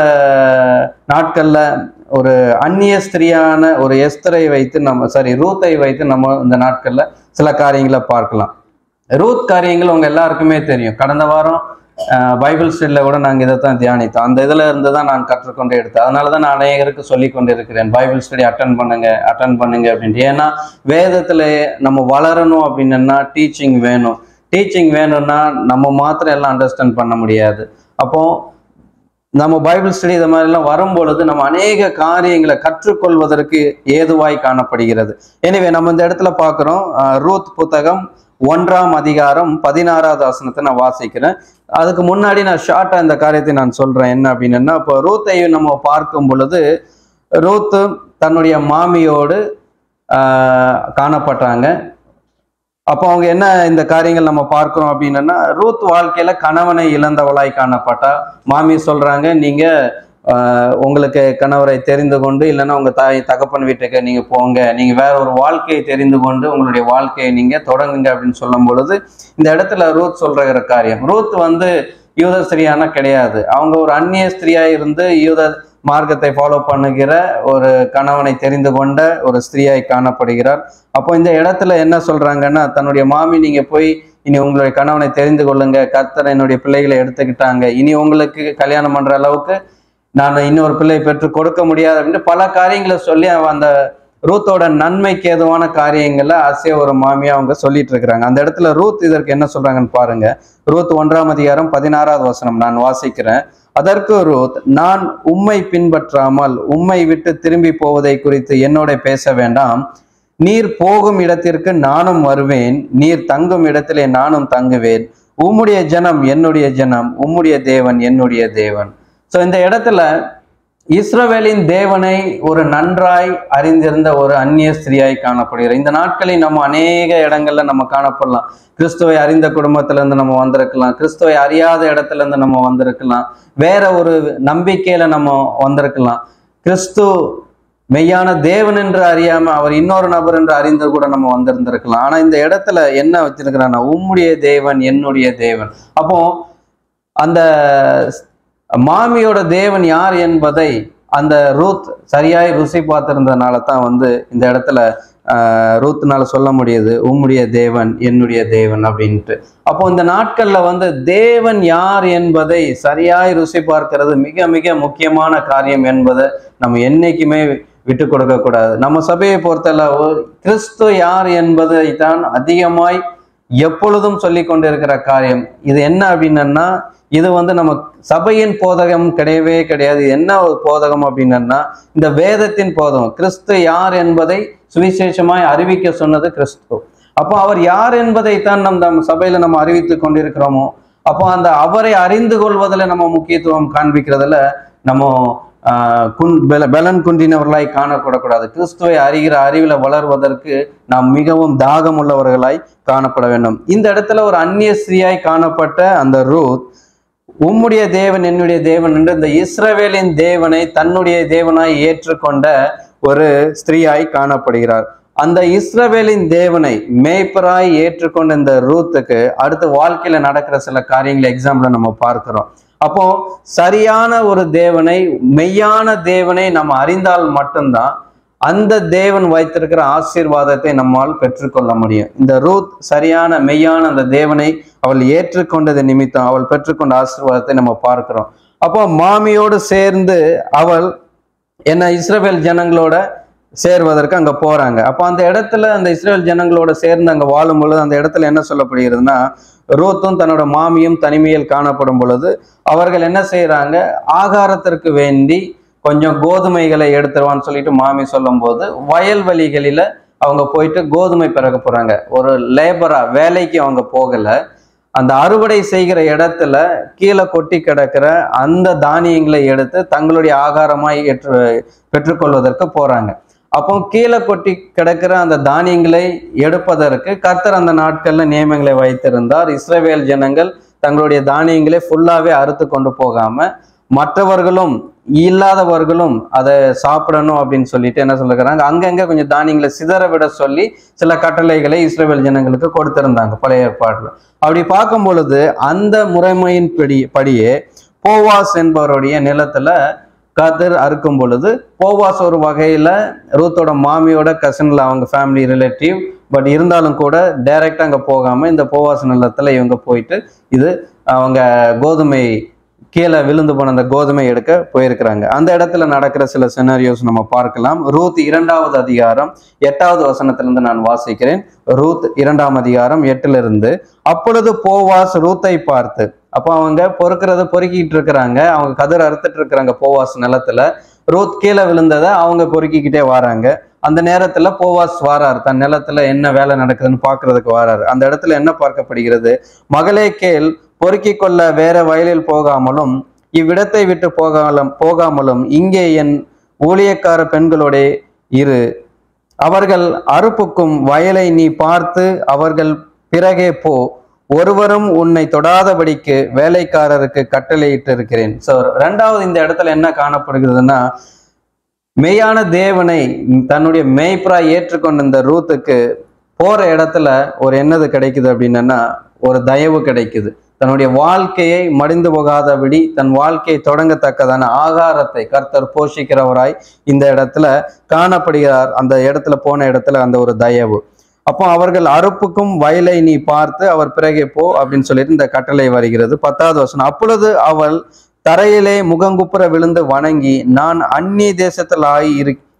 நாட்கள்ல ஒரு அந்நிய ஸ்திரியான ஒரு எஸ்தரை வைத்து நம்ம சாரி ரூத்தை வைத்து நம்ம இந்த நாட்கள்ல சில காரியங்களை பார்க்கலாம் ரூத் காரியங்கள் உங்க எல்லாருக்குமே தெரியும் கடந்த வாரம் அஹ், பைபிள் ஸ்டடியில் கூட நாங்கள் இதை தான் தியானித்தோம் அந்த இதில் இருந்து தான் நான் கற்றுக்கொண்டு எடுத்தேன் அதனால தான் நான் அநேகருக்கு சொல்லி கொண்டு இருக்கிறேன் பைபிள் ஸ்டடி அட்டன் பண்ணுங்க அட்டன் பண்ணுங்க அப்படின்ட்டு ஏன்னா வேதத்தில் நம்ம வளரணும் அப்படின்னா டீச்சிங் வேணும் டீச்சிங் வேணும்னா நம்ம மாத்திரம் எல்லாம் அண்டர்ஸ்டாண்ட் பண்ண முடியாது அப்போ நம்ம பைபிள் ஸ்டடி இது மாதிரிலாம் வரும்பொழுது நம்ம அநேக காரியங்களை கற்றுக்கொள்வதற்கு ஏதுவாய் காணப்படுகிறது எனவே நம்ம இந்த இடத்துல பார்க்குறோம் ரூத் புத்தகம் ஒன்றாம் அதிகாரம் பதினாறாவது வசனத்தை நான் வாசிக்கிறேன் அதுக்கு முன்னாடி நான் ஷார்ட்டா இந்த காரியத்தை நான் சொல்றேன் என்ன அப்படின்னா இப்போ ரூத்தையும் நம்ம பார்க்கும் பொழுது ரூத்து தன்னுடைய மாமியோடு ஆஹ், காணப்பட்டாங்க அப்போ அவங்க என்ன இந்த காரியங்கள் நம்ம பார்க்கிறோம் அப்படின்னா ரூத் வாழ்க்கையில கணவனை இழந்தவளாய் காணப்பட்டா மாமி சொல்றாங்க நீங்க ஆஹ், உங்களுக்கு கணவரை தெரிந்து கொண்டு இல்லைன்னா உங்க தாய் தகப்பன் வீட்டுக்கு நீங்க போங்க நீங்க வேற ஒரு வாழ்க்கையை தெரிந்து கொண்டு உங்களுடைய வாழ்க்கையை நீங்க தொடங்குங்க அப்படின்னு சொல்லும் பொழுது இந்த இடத்துல ரூத் சொல்ற காரியம் ரூத் வந்து யூத ஸ்திரியான கிடையாது அவங்க ஒரு அந்நிய ஸ்திரியா இருந்து யூத மார்க்கத்தை ஃபாலோ பண்ணுகிற ஒரு கணவனை தெரிந்து கொண்ட ஒரு ஸ்திரியாய் காணப்படுகிறார் அப்போ இந்த இடத்துல என்ன சொல்றாங்கன்னா தன்னுடைய மாமி நீங்க போய் இனி உங்களுடைய கணவனை தெரிந்து கொள்ளுங்க கர்த்தர் என்னுடைய பிள்ளைகளை எடுத்துக்கிட்டாங்க இனி உங்களுக்கு கல்யாணம் பண்ற அளவுக்கு நான் இன்னொரு பிள்ளை பெற்று கொடுக்க முடியாது அப்படின்ட்டு பல காரியங்களை சொல்லி அவ அந்த ரூத்தோட நன்மைக்கு ஏதுவான காரியங்களை ஆசிய ஒரு மாமியா அவங்க சொல்லிட்டு இருக்கிறாங்க அந்த இடத்துல ரூத் இதற்கு என்ன சொல்றாங்கன்னு பாருங்க ரூத் ஒன்றாம் அதிகாரம் பதினாறாவது வசனம் நான் வாசிக்கிறேன் அதற்கு ரூத் நான் உம்மை பின்பற்றாமல் உம்மை விட்டு திரும்பி போவதை குறித்து என்னோட பேச வேண்டாம் நீர் போகும் இடத்திற்கு நானும் வருவேன் நீர் தங்கும் இடத்திலே நானும் தங்குவேன் உம்முடைய ஜனம் என்னுடைய ஜனம் உம்முடைய தேவன் என்னுடைய தேவன் ஸோ இந்த இடத்துல இஸ்ரவேலின் தேவனை ஒரு நன்றாய் அறிந்திருந்த ஒரு அந்நிய ஸ்திரியாய் காணப்படுகிறார் இந்த நாட்களில் நம்ம அநேக இடங்கள்ல நம்ம காணப்படலாம் கிறிஸ்துவை அறிந்த குடும்பத்துல இருந்து நம்ம வந்திருக்கலாம் கிறிஸ்துவை அறியாத இடத்துல இருந்து நம்ம வந்திருக்கலாம் வேற ஒரு நம்பிக்கையில நம்ம வந்திருக்கலாம் கிறிஸ்து மெய்யான தேவன் என்று அறியாம அவர் இன்னொரு நபர் என்று அறிந்து கூட நம்ம வந்திருந்திருக்கலாம் ஆனா இந்த இடத்துல என்ன வச்சிருக்கிறான்னா உம்முடைய தேவன் என்னுடைய தேவன் அப்போ அந்த மாமியோட தேவன் யார் என்பதை அந்த ரூத் சரியாய் ருசி பார்த்திருந்ததுனால தான் வந்து இந்த இடத்துல ஆஹ், ரூத்னால சொல்ல முடியுது உம்முடைய தேவன் என்னுடைய தேவன் அப்படின்ட்டு அப்போ இந்த நாட்கள்ல வந்து தேவன் யார் என்பதை சரியாய் ருசி பார்க்கிறது மிக மிக முக்கியமான காரியம் என்பதை நம்ம என்னைக்குமே விட்டு கொடுக்க கூடாது நம்ம சபையை பொறுத்தளவு கிறிஸ்து யார் என்பதை தான் அதிகமாய் எப்பொழுதும் சொல்லி கொண்டிருக்கிற காரியம் இது என்ன அப்படின்னா இது வந்து நம்ம சபையின் போதகம் கிடையவே கிடையாது என்ன ஒரு போதகம் அப்படின்னா இந்த வேதத்தின் போதகம் கிறிஸ்து யார் என்பதை சுவிசேஷமாய் அறிவிக்க சொன்னது கிறிஸ்து அப்போ அவர் யார் என்பதை தான் நம் நம் சபையில நம்ம அறிவித்து கொண்டிருக்கிறோமோ அப்போ அந்த அவரை அறிந்து கொள்வதில் நம்ம முக்கியத்துவம் காண்பிக்கிறதுல நம்ம ஆஹ், குன் பெல பலன் குன்றினவர்களாய் காணப்படக்கூடாது கிறிஸ்துவை அறிகிற அறிவில் வளர்வதற்கு நாம் மிகவும் தாகம் உள்ளவர்களாய் காணப்பட வேண்டும் இந்த இடத்துல ஒரு அந்நிய ஸ்திரீயாய் காணப்பட்ட அந்த ரூத் உம்முடைய தேவன் என்னுடைய தேவன் என்று இந்த இஸ்ரவேலின் தேவனை தன்னுடைய தேவனாய் ஏற்றுக்கொண்ட ஒரு ஸ்திரீயாய் காணப்படுகிறார் அந்த இஸ்ரவேலின் தேவனை மேய்ப்பராய் ஏற்றுக்கொண்ட இந்த ரூத்துக்கு அடுத்து வாழ்க்கையில நடக்கிற சில காரியங்களை எக்ஸாம்பிள நம்ம பார்க்கிறோம் அப்போ சரியான ஒரு தேவனை மெய்யான தேவனை நம்ம அறிந்தால் மட்டும்தான் அந்த தேவன் வைத்திருக்கிற ஆசீர்வாதத்தை நம்மால் பெற்றுக்கொள்ள முடியும் இந்த ரூத் சரியான மெய்யான அந்த தேவனை அவள் ஏற்றுக்கொண்டது நிமித்தம் அவள் பெற்றுக்கொண்ட ஆசீர்வாதத்தை நம்ம பார்க்கிறோம் அப்போ மாமியோடு சேர்ந்து அவள் என்ன இஸ்ரவேல் ஜனங்களோட சேர்வதற்கு அங்க போறாங்க அப்போ அந்த இடத்துல அந்த இஸ்ரேல் ஜனங்களோட சேர்ந்து அங்க வாழும் பொழுது அந்த இடத்துல என்ன சொல்லப்படுகிறதுனா ரூத்தும் தன்னோட மாமியும் தனிமையில் காணப்படும் பொழுது அவர்கள் என்ன செய்யறாங்க ஆகாரத்திற்கு வேண்டி கொஞ்சம் கோதுமைகளை எடுத்துருவான்னு சொல்லிட்டு மாமி சொல்லும்போது வயல்வெளிகளில அவங்க போயிட்டு கோதுமை பிறக்க போறாங்க ஒரு லேபரா வேலைக்கு அவங்க போகல அந்த அறுவடை செய்கிற இடத்துல கீழே கொட்டி கிடக்கிற அந்த தானியங்களை எடுத்து தங்களுடைய ஆகாரமாய் ஏற்று பெற்றுக்கொள்வதற்கு போறாங்க அப்போ கீழே கொட்டி கிடக்கிற அந்த தானியங்களை எடுப்பதற்கு கர்த்தர் அந்த நாட்கள்ல நியமங்களை வைத்திருந்தார் இஸ்ரவேல் ஜனங்கள் தங்களுடைய தானியங்களை ஃபுல்லாவே அறுத்து கொண்டு போகாம மற்றவர்களும் இல்லாதவர்களும் அதை சாப்பிடணும் அப்படின்னு சொல்லிட்டு என்ன சொல்லுகிறாங்க அங்கங்க கொஞ்சம் தானியங்களை சிதற விட சொல்லி சில கட்டளைகளை இஸ்ரேல் ஜனங்களுக்கு கொடுத்திருந்தாங்க பழைய ஏற்பாடுல அப்படி பார்க்கும் பொழுது அந்த முறைமையின் படி படியே போவாஸ் என்பவருடைய நிலத்துல கதிர் அறுக்கும் பொழுது போவாஸ் ஒரு வகையில ரூத்தோட மாமியோட கசின்ல அவங்க ஃபேமிலி ரிலேட்டிவ் பட் இருந்தாலும் கூட டைரக்டா அங்க போகாம இந்த போவாஸ் நிலத்துல இவங்க போயிட்டு இது அவங்க கோதுமை கீழே விழுந்து போன அந்த கோதுமை எடுக்க போயிருக்கிறாங்க அந்த இடத்துல நடக்கிற சில சினாரியோஸ் நம்ம பார்க்கலாம் ரூத் இரண்டாவது அதிகாரம் எட்டாவது வசனத்திலிருந்து நான் வாசிக்கிறேன் ரூத் இரண்டாம் அதிகாரம் எட்டுல இருந்து அப்பொழுது போவாஸ் ரூத்தை பார்த்து அப்போ அவங்க பொறுக்கிறத பொறுக்கிட்டு இருக்கிறாங்க அவங்க கதிர் அறுத்துட்டு இருக்கிறாங்க போவாஸ் நிலத்துல ரூத் கீழே விழுந்ததை அவங்க பொறுக்கிக்கிட்டே வராங்க அந்த நேரத்துல போவாஸ் வாரார் தன் நிலத்துல என்ன வேலை நடக்குதுன்னு பார்க்கிறதுக்கு வாராரு அந்த இடத்துல என்ன பார்க்கப்படுகிறது மகளே கேள் பொறுக்கிக் கொள்ள வேற வயலில் போகாமலும் இவ்விடத்தை விட்டு போகாமலும் போகாமலும் இங்கே என் ஊழியக்கார பெண்களோட இரு அவர்கள் அறுப்புக்கும் வயலை நீ பார்த்து அவர்கள் பிறகே போ ஒருவரும் உன்னை தொடாதபடிக்கு வேலைக்காரருக்கு கட்டளையிட்டு இருக்கிறேன் ஸோ ரெண்டாவது இந்த இடத்துல என்ன காணப்படுகிறதுனா மெய்யான தேவனை தன்னுடைய மேய்ப்பரா ஏற்றுக்கொண்ட இந்த ரூத்துக்கு போற இடத்துல ஒரு என்னது கிடைக்குது அப்படின்னா ஒரு தயவு கிடைக்குது தன்னுடைய வாழ்க்கையை மடிந்து போகாதபடி தன் வாழ்க்கையை தொடங்கத்தக்கதான ஆகாரத்தை கர்த்தர் போஷிக்கிறவராய் இந்த இடத்துல காணப்படுகிறார் அந்த இடத்துல போன இடத்துல அந்த ஒரு தயவு அப்போ அவர்கள் அறுப்புக்கும் வயலை நீ பார்த்து அவர் பிறகே போ அப்படின்னு சொல்லிட்டு இந்த கட்டளை வருகிறது பத்தாவது வசனம் அப்பொழுது அவள் தரையிலே முகங்குப்புற விழுந்து வணங்கி நான் அந்நிய தேசத்தில் ஆகி இரு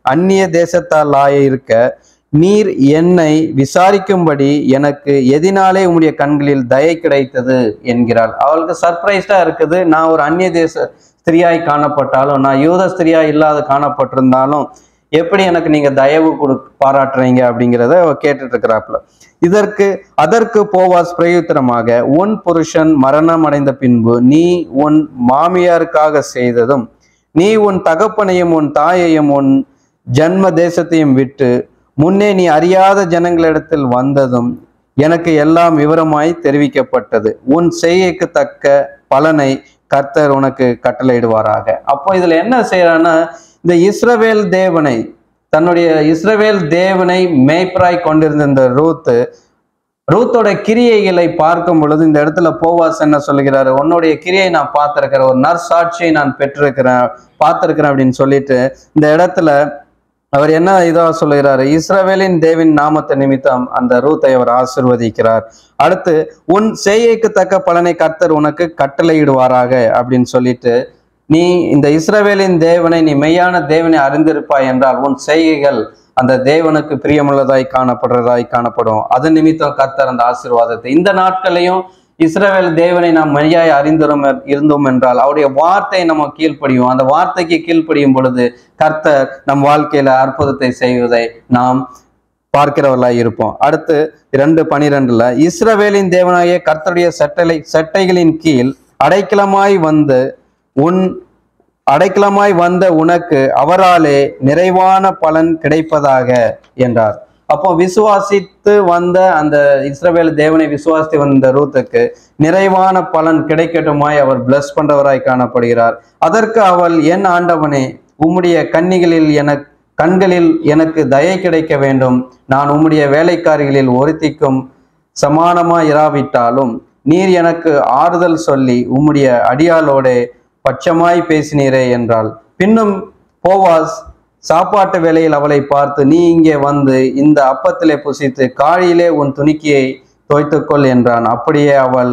அந்நிய தேசத்தாலாய இருக்க நீர் என்னை விசாரிக்கும்படி எனக்கு எதினாலே உம்முடைய கண்களில் தயை கிடைத்தது என்கிறாள் அவளுக்கு சர்ப்ரைஸ்டா இருக்குது நான் ஒரு அந்நிய தேச ஸ்திரியாய் காணப்பட்டாலும் நான் யூத ஸ்திரியா இல்லாத காணப்பட்டிருந்தாலும் எப்படி எனக்கு நீங்க தயவு கொடு பாராட்டுறீங்க அப்படிங்கிறத அவ கேட்டுட்டு இருக்கிறாப்புல இதற்கு அதற்கு போவாஸ் பிரயுத்தரமாக உன் புருஷன் மரணம் அடைந்த பின்பு நீ உன் மாமியாருக்காக செய்ததும் நீ உன் தகப்பனையும் உன் தாயையும் உன் ஜன்ம தேசத்தையும் விட்டு முன்னே நீ அறியாத ஜனங்களிடத்தில் வந்ததும் எனக்கு எல்லாம் விவரமாய் தெரிவிக்கப்பட்டது உன் செய்கைக்கு தக்க பலனை கர்த்தர் உனக்கு கட்டளையிடுவாராக அப்போ இதுல என்ன செய்யறான்னா இந்த இஸ்ரவேல் தேவனை தன்னுடைய இஸ்ரவேல் தேவனை மேய்ப்பராய் கொண்டிருந்த இந்த ரூத்து ரூத்தோட கிரியைகளை பார்க்கும் பொழுது இந்த இடத்துல போவாஸ் என்ன சொல்லுகிறாரு உன்னுடைய கிரியை நான் பார்த்திருக்கிறேன் ஒரு நற்சாட்சியை நான் பெற்றிருக்கிறேன் பார்த்திருக்கிறேன் அப்படின்னு சொல்லிட்டு இந்த இடத்துல அவர் என்ன இதா சொல்லுகிறாரு இஸ்ரவேலின் தேவின் நாமத்தை நிமித்தம் அந்த ரூத்தை அவர் ஆசிர்வதிக்கிறார் அடுத்து உன் செய்கைக்கு தக்க பலனை கர்த்தர் உனக்கு கட்டளையிடுவாராக அப்படின்னு சொல்லிட்டு நீ இந்த இஸ்ரவேலின் தேவனை நீ மெய்யான தேவனை அறிந்திருப்பாய் என்றால் உன் செய்கைகள் அந்த தேவனுக்கு பிரியமுள்ளதாய் காணப்படுறதாய் காணப்படும் அது நிமித்தம் கர்த்தர் அந்த ஆசீர்வாதத்தை இந்த நாட்களையும் இஸ்ரவேல் தேவனை நாம் மெய்யாய் அறிந்திரும் இருந்தோம் என்றால் அவருடைய வார்த்தை நம்ம கீழ்ப்படியும் அந்த வார்த்தைக்கு கீழ்ப்படியும் பொழுது கர்த்தர் நம் வாழ்க்கையில அற்புதத்தை செய்வதை நாம் பார்க்கிறவர்களாய் இருப்போம் அடுத்து இரண்டு பனிரெண்டுல இஸ்ரவேலின் தேவனாகிய கர்த்தருடைய சட்டளை சட்டைகளின் கீழ் அடைக்கலமாய் வந்து உன் அடைக்கலமாய் வந்த உனக்கு அவராலே நிறைவான பலன் கிடைப்பதாக என்றார் அப்போ விசுவாசித்து வந்த அந்த இஸ்ரவேல் தேவனை விசுவாசித்து வந்த ரூத்துக்கு நிறைவான பலன் கிடைக்கட்டுமாய் அவர் பிளஸ் பண்றவராய் காணப்படுகிறார் அதற்கு அவள் என் ஆண்டவனே உம்முடைய கன்னிகளில் எனக்கு கண்களில் எனக்கு தயை கிடைக்க வேண்டும் நான் உம்முடைய வேலைக்காரிகளில் ஒருத்திக்கும் சமானமா இராவிட்டாலும் நீர் எனக்கு ஆறுதல் சொல்லி உம்முடைய அடியாளோடே பட்சமாய் பேசினீரே என்றாள் பின்னும் போவாஸ் சாப்பாட்டு வேளையில் அவளை பார்த்து நீ இங்கே வந்து இந்த அப்பத்திலே புசித்து காழியிலே உன் துணிக்கையை தோய்த்துக்கொள் என்றான் அப்படியே அவள்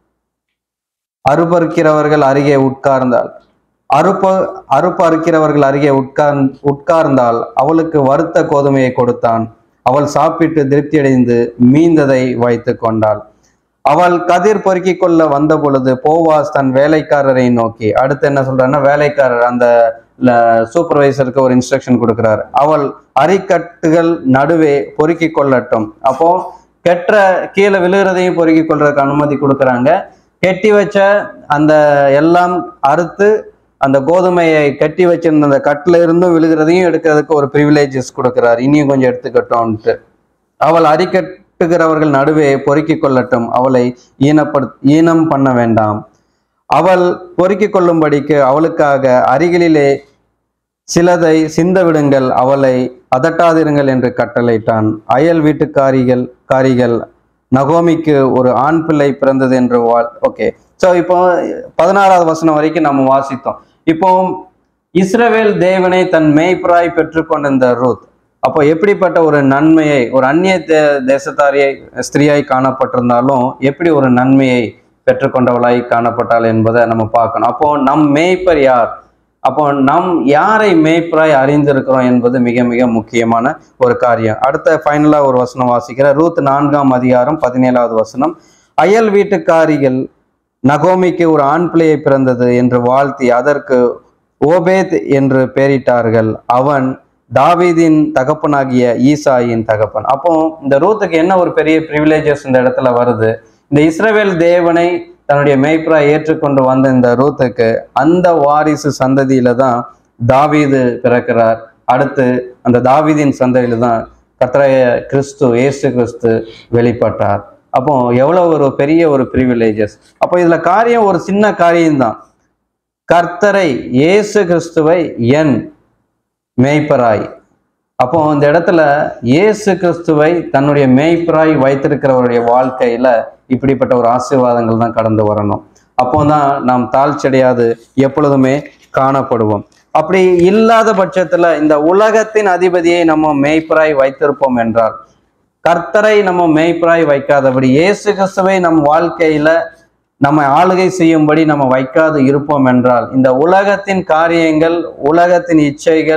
அறுபறுக்கிறவர்கள் அருகே உட்கார்ந்தாள் அறுப்ப அறுப்பு அறுக்கிறவர்கள் அருகே உட்கார் உட்கார்ந்தால் அவளுக்கு வறுத்த கோதுமையை கொடுத்தான் அவள் சாப்பிட்டு திருப்தியடைந்து மீந்ததை வைத்து கொண்டாள் அவள் கதிர் பொறுக்கிக் கொள்ள வந்த பொழுது போவாஸ் தன் வேலைக்காரரை நோக்கி அடுத்து என்ன சொல்றான்னா வேலைக்காரர் அந்த சூப்பர்வைசருக்கு ஒரு இன்ஸ்ட்ரக்ஷன் கொடுக்கிறார் அவள் அரிக்கட்டுகள் நடுவே பொறுக்கிக் கொள்ளட்டும் அப்போ கெட்ட கீழே விழுகிறதையும் பொறுக்கிக் கொள்றதுக்கு அனுமதி கொடுக்குறாங்க கெட்டி வச்ச அந்த எல்லாம் அறுத்து அந்த கோதுமையை கட்டி வச்சிருந்த அந்த கட்டில இருந்தும் விழுகிறதையும் எடுக்கிறதுக்கு ஒரு ப்ரிவிலேஜஸ் கொடுக்கிறார் இனியும் கொஞ்சம் எடுத்துக்கட்டும்ன்ட்டு அவள் அரிக்கட்டுகிறவர்கள் நடுவே பொறுக்கிக் கொள்ளட்டும் அவளை ஈனப்படு ஈனம் பண்ண வேண்டாம் அவள் பொறுக்கிக் கொள்ளும்படிக்கு அவளுக்காக அருகிலே சிலதை சிந்த விடுங்கள் அவளை அதட்டாதிருங்கள் என்று கட்டளையிட்டான் அயல் வீட்டுக்காரிகள் காரிகள் நகோமிக்கு ஒரு ஆண் பிள்ளை பிறந்தது என்று வாழ் ஓகே ஸோ இப்போ பதினாறாவது வசனம் வரைக்கும் நம்ம வாசித்தோம் இப்போ இஸ்ரவேல் தேவனை தன் மேய்ப்பராய் பெற்றுக்கொண்டிருந்த ரூத் அப்போ எப்படிப்பட்ட ஒரு நன்மையை ஒரு அந்நிய தே தேசத்தாரியை ஸ்திரீயாய் காணப்பட்டிருந்தாலும் எப்படி ஒரு நன்மையை பெற்றுக்கொண்டவளாய் காணப்பட்டாள் என்பதை நம்ம பார்க்கணும் அப்போ நம் மேய்ப்பர் யார் அப்போ நம் யாரை மேய்ப்பராய் அறிந்திருக்கிறோம் என்பது மிக மிக முக்கியமான ஒரு காரியம் அடுத்த ஃபைனலா ஒரு வசனம் வாசிக்கிற ரூத் நான்காம் அதிகாரம் பதினேழாவது வசனம் அயல் வீட்டுக்காரிகள் நகோமிக்கு ஒரு ஆண் பிள்ளையை பிறந்தது என்று வாழ்த்தி அதற்கு ஓபேத் என்று பெயரிட்டார்கள் அவன் தாவீதின் தகப்பனாகிய ஈசாயின் தகப்பன் அப்போ இந்த ரூத்துக்கு என்ன ஒரு பெரிய ப்ரிவிலேஜஸ் இந்த இடத்துல வருது இந்த இஸ்ரவேல் தேவனை தன்னுடைய மேய்ப்பரா ஏற்றுக்கொண்டு வந்த இந்த ரூத்துக்கு அந்த வாரிசு சந்ததியில தான் தாவீது பிறக்கிறார் அடுத்து அந்த தாவீதின் சந்ததியில தான் கர்த்தராய கிறிஸ்து ஏசு கிறிஸ்து வெளிப்பட்டார் அப்போ எவ்வளவு ஒரு பெரிய ஒரு ப்ரிவிலேஜஸ் அப்போ இதுல காரியம் ஒரு சின்ன காரியம்தான் கர்த்தரை இயேசு கிறிஸ்துவை என் மேய்ப்பராய் அப்போ இந்த இடத்துல இயேசு கிறிஸ்துவை தன்னுடைய மேய்ப்பராய் வைத்திருக்கிறவருடைய வாழ்க்கையில இப்படிப்பட்ட ஒரு ஆசீர்வாதங்கள் தான் கடந்து வரணும் அப்போ தான் நாம் தாழ்ச்சடையாது எப்பொழுதுமே காணப்படுவோம் அப்படி இல்லாத பட்சத்துல இந்த உலகத்தின் அதிபதியை நம்ம மேய்ப்பராய் வைத்திருப்போம் என்றால் கர்த்தரை நம்ம மேய்ப்பராய் வைக்காதபடி இயேசு கிறிஸ்துவை நம் வாழ்க்கையில நம்ம ஆளுகை செய்யும்படி நம்ம வைக்காது இருப்போம் என்றால் இந்த உலகத்தின் காரியங்கள் உலகத்தின் இச்சைகள்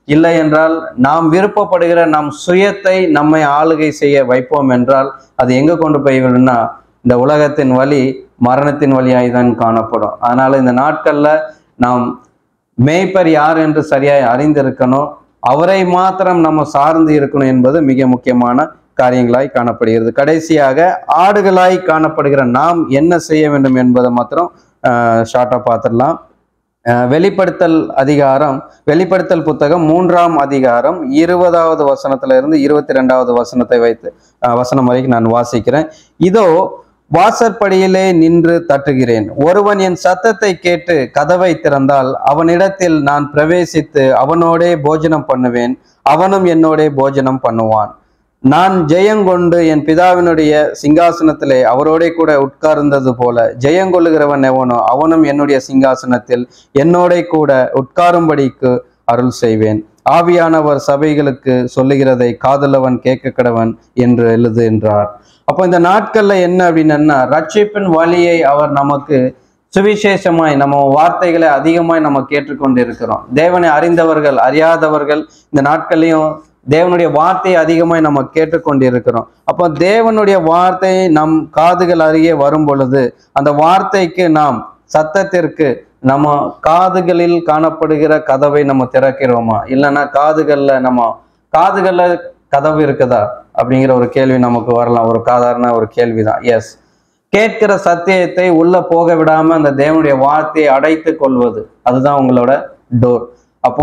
இல்லை என்றால் நாம் விருப்பப்படுகிற நம் சுயத்தை நம்மை ஆளுகை செய்ய வைப்போம் என்றால் அது எங்க கொண்டு போய் விடும்னா இந்த உலகத்தின் வழி மரணத்தின் வழியாய் தான் காணப்படும் அதனால இந்த நாட்கள்ல நாம் மேய்ப்பர் யார் என்று சரியாய் அறிந்திருக்கணும் அவரை மாத்திரம் நம்ம சார்ந்து இருக்கணும் என்பது மிக முக்கியமான காரியங்களாய் காணப்படுகிறது கடைசியாக ஆடுகளாய் காணப்படுகிற நாம் என்ன செய்ய வேண்டும் என்பதை மாத்திரம் ஷார்ட்டாக பார்த்துடலாம் அஹ் வெளிப்படுத்தல் அதிகாரம் வெளிப்படுத்தல் புத்தகம் மூன்றாம் அதிகாரம் இருபதாவது வசனத்துல இருந்து இருபத்தி ரெண்டாவது வசனத்தை வைத்து அஹ் வசனம் வரைக்கும் நான் வாசிக்கிறேன் இதோ வாசற்படியிலே நின்று தட்டுகிறேன் ஒருவன் என் சத்தத்தை கேட்டு கதவை திறந்தால் அவனிடத்தில் நான் பிரவேசித்து அவனோடே போஜனம் பண்ணுவேன் அவனும் என்னோடே போஜனம் பண்ணுவான் நான் ஜெயங்கொண்டு என் பிதாவினுடைய சிங்காசனத்திலே அவரோடே கூட உட்கார்ந்தது போல ஜெயங்கொள்ளுகிறவன் எவனோ அவனும் என்னுடைய சிங்காசனத்தில் என்னோடே கூட உட்காரும்படிக்கு அருள் செய்வேன் ஆவியானவர் சபைகளுக்கு சொல்லுகிறதை காதலவன் கேட்க கடவன் என்று எழுது என்றார் அப்போ இந்த நாட்கள்ல என்ன அப்படின்னா ரட்சிப்பின் வழியை அவர் நமக்கு சுவிசேஷமாய் நம்ம வார்த்தைகளை அதிகமாய் நம்ம கேட்டுக்கொண்டு இருக்கிறோம் தேவனை அறிந்தவர்கள் அறியாதவர்கள் இந்த நாட்கள்லையும் தேவனுடைய வார்த்தையை அதிகமாய் நம்ம கேட்டுக்கொண்டு இருக்கிறோம் அப்போ தேவனுடைய வார்த்தை நம் காதுகள் அருகே வரும் பொழுது அந்த வார்த்தைக்கு நாம் சத்தத்திற்கு நம்ம காதுகளில் காணப்படுகிற கதவை நம்ம திறக்கிறோமா இல்லைன்னா காதுகள்ல நம்ம காதுகள்ல கதவு இருக்குதா அப்படிங்கிற ஒரு கேள்வி நமக்கு வரலாம் ஒரு சாதாரண ஒரு கேள்விதான் எஸ் கேட்கிற சத்தியத்தை உள்ள போக விடாம அந்த தேவனுடைய வார்த்தையை அடைத்து கொள்வது அதுதான் உங்களோட டோர் அப்போ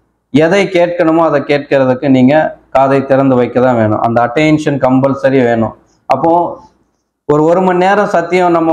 எதை கேட்கணுமோ அதை கேட்கறதுக்கு நீங்க காதை திறந்து வைக்க தான் வேணும் அந்த அட்டென்ஷன் கம்பல்சரி வேணும் அப்போ ஒரு ஒரு மணி நேரம் சத்தியம் நம்ம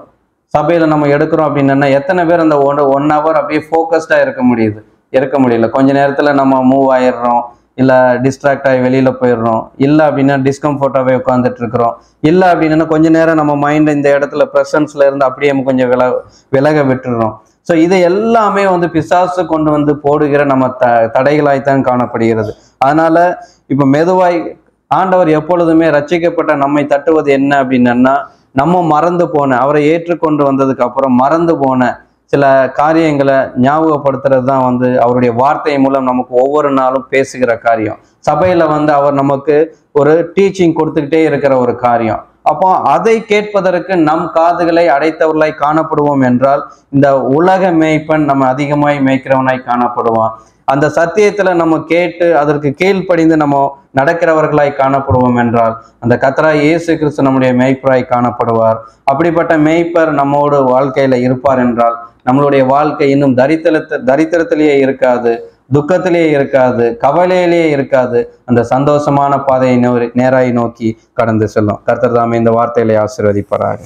சபையில நம்ம எடுக்கிறோம் அப்படின்னா எத்தனை பேர் அந்த ஒன் ஒன் ஹவர் அப்படியே ஃபோக்கஸ்டா இருக்க முடியுது இருக்க முடியல கொஞ்ச நேரத்துல நம்ம மூவ் ஆயிடுறோம் இல்ல டிஸ்ட்ராக்ட் ஆகி வெளியில போயிடுறோம் இல்ல அப்படின்னா டிஸ்கம்ஃபர்டாவே உட்காந்துட்டு இருக்கிறோம் இல்ல அப்படின்னா கொஞ்ச நேரம் நம்ம மைண்ட் இந்த இடத்துல ப்ரெசன்ஸ்ல இருந்து அப்படியே கொஞ்சம் வில விலக விட்டுடுறோம் ஸோ இது எல்லாமே வந்து பிசாசு கொண்டு வந்து போடுகிற நம்ம த தடைகளாய்த்தான் காணப்படுகிறது அதனால இப்போ மெதுவாய் ஆண்டவர் எப்பொழுதுமே ரட்சிக்கப்பட்ட நம்மை தட்டுவது என்ன அப்படின்னா நம்ம மறந்து போன அவரை ஏற்றுக்கொண்டு வந்ததுக்கு அப்புறம் மறந்து போன சில காரியங்களை ஞாபகப்படுத்துறது தான் வந்து அவருடைய வார்த்தை மூலம் நமக்கு ஒவ்வொரு நாளும் பேசுகிற காரியம் சபையில வந்து அவர் நமக்கு ஒரு டீச்சிங் கொடுத்துக்கிட்டே இருக்கிற ஒரு காரியம் அப்போ அதை கேட்பதற்கு நம் காதுகளை அடைத்தவர்களாய் காணப்படுவோம் என்றால் இந்த உலக மேய்ப்பன் நம்ம அதிகமாய் மேய்க்கிறவனாய் காணப்படுவான் அந்த சத்தியத்துல நம்ம கேட்டு அதற்கு கீழ்ப்படிந்து நம்ம நடக்கிறவர்களாய் காணப்படுவோம் என்றால் அந்த கத்தரா இயேசு கிறிஸ்து நம்முடைய மேய்ப்பராய் காணப்படுவார் அப்படிப்பட்ட மேய்ப்பர் நம்மோடு வாழ்க்கையில இருப்பார் என்றால் நம்மளுடைய வாழ்க்கை இன்னும் தரித்திரத்த தரித்திரத்திலேயே இருக்காது துக்கத்திலேயே இருக்காது கவலையிலேயே இருக்காது அந்த சந்தோஷமான பாதையை நோரி நேராய் நோக்கி கடந்து செல்லும் கர்த்தர் தாமே இந்த வார்த்தைகளை ஆசீர்வதிப்பாராக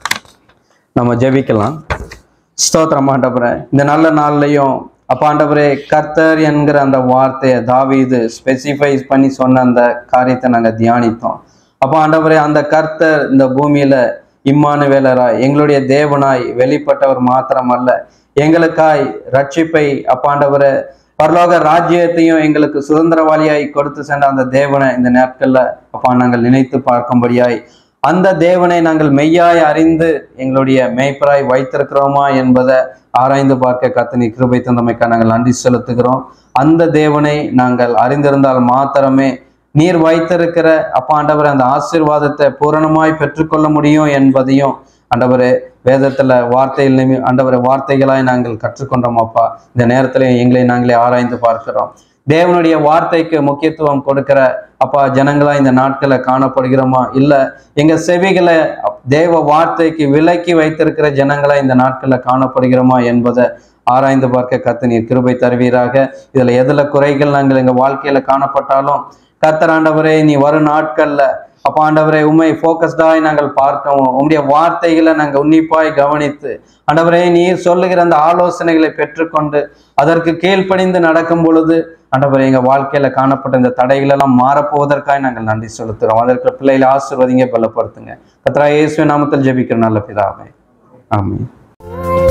நம்ம ஜெபிக்கலாம் ஸ்தோத்திரம் ஆண்டவரே இந்த நல்ல நாள்லையும் அப்ப ஆண்டவரே கர்த்தர் என்கிற அந்த வார்த்தையை தாவீது ஸ்பெசிஃபை பண்ணி சொன்ன அந்த காரியத்தை நாங்க தியானித்தோம் அப்ப ஆண்டவரே அந்த கர்த்தர் இந்த பூமியில இம்மானுவேலராய் எங்களுடைய தேவனாய் வெளிப்பட்டவர் மாத்திரம் அல்ல எங்களுக்காய் ரட்சிப்பை அப்பாண்டவரை பரலோக ராஜ்யத்தையும் எங்களுக்கு சுதந்திரவாளியாய் கொடுத்து சென்ற அந்த தேவனை இந்த நாட்கள்ல அப்பா நாங்கள் நினைத்து பார்க்கும்படியாய் அந்த தேவனை நாங்கள் மெய்யாய் அறிந்து எங்களுடைய மேய்ப்பராய் வைத்திருக்கிறோமா என்பதை ஆராய்ந்து பார்க்க கத்தனி கிருபை தந்தமைக்காக நாங்கள் நன்றி செலுத்துகிறோம் அந்த தேவனை நாங்கள் அறிந்திருந்தால் மாத்திரமே நீர் வைத்திருக்கிற அப்பா ஆண்டவரே அந்த ஆசீர்வாதத்தை பூரணமாய் பெற்றுக்கொள்ள முடியும் என்பதையும் ஆண்டவரே வேதத்துல வார்த்தையில் நிமி- ஆண்டவரே வார்த்தைகளாய் நாங்கள் கற்றுக்கொண்டோம் அப்பா இந்த நேரத்துல எங்களை நாங்களே ஆராய்ந்து பார்க்கிறோம் தேவனுடைய வார்த்தைக்கு முக்கியத்துவம் கொடுக்கிற அப்பா ஜனங்களா இந்த நாட்களை காணப்படுகிறோமா இல்ல எங்க செவிகளை அப்- தேவ வார்த்தைக்கு விலக்கி வைத்திருக்கிற ஜனங்களா இந்த நாட்களில் காணப்படுகிறோமா என்பதை ஆராய்ந்து பார்க்க கத்து நீர் கிருபை தருவீராக இதுல எதுல குறைகள் நாங்கள் எங்க வாழ்க்கையில காணப்பட்டாலும் கர்த்தர் ஆண்டவரே நீ வரும் நாட்கள்ல அப்ப ஆண்டவரே உண்மை ஃபோக்கஸ்டாய் நாங்கள் பார்க்கவும் உம்முடைய வார்த்தைகளை நாங்கள் உன்னிப்பாய் கவனித்து ஆண்டவரே நீர் சொல்லுகிற அந்த ஆலோசனைகளை பெற்றுக்கொண்டு அதற்கு கீழ்ப்படிந்து நடக்கும் பொழுது ஆண்டவரே எங்க வாழ்க்கையில காணப்பட்ட இந்த தடைகள் எல்லாம் மாறப்போவதற்காக நாங்கள் நன்றி செலுத்துறோம் அதற்கு பிள்ளைகளை ஆசீர்வதிங்க பலப்படுத்துங்க கத்ரா இயேசுவின் நாமத்தில் ஜெபிக்கிற நல்ல பிதாவே ஆமென்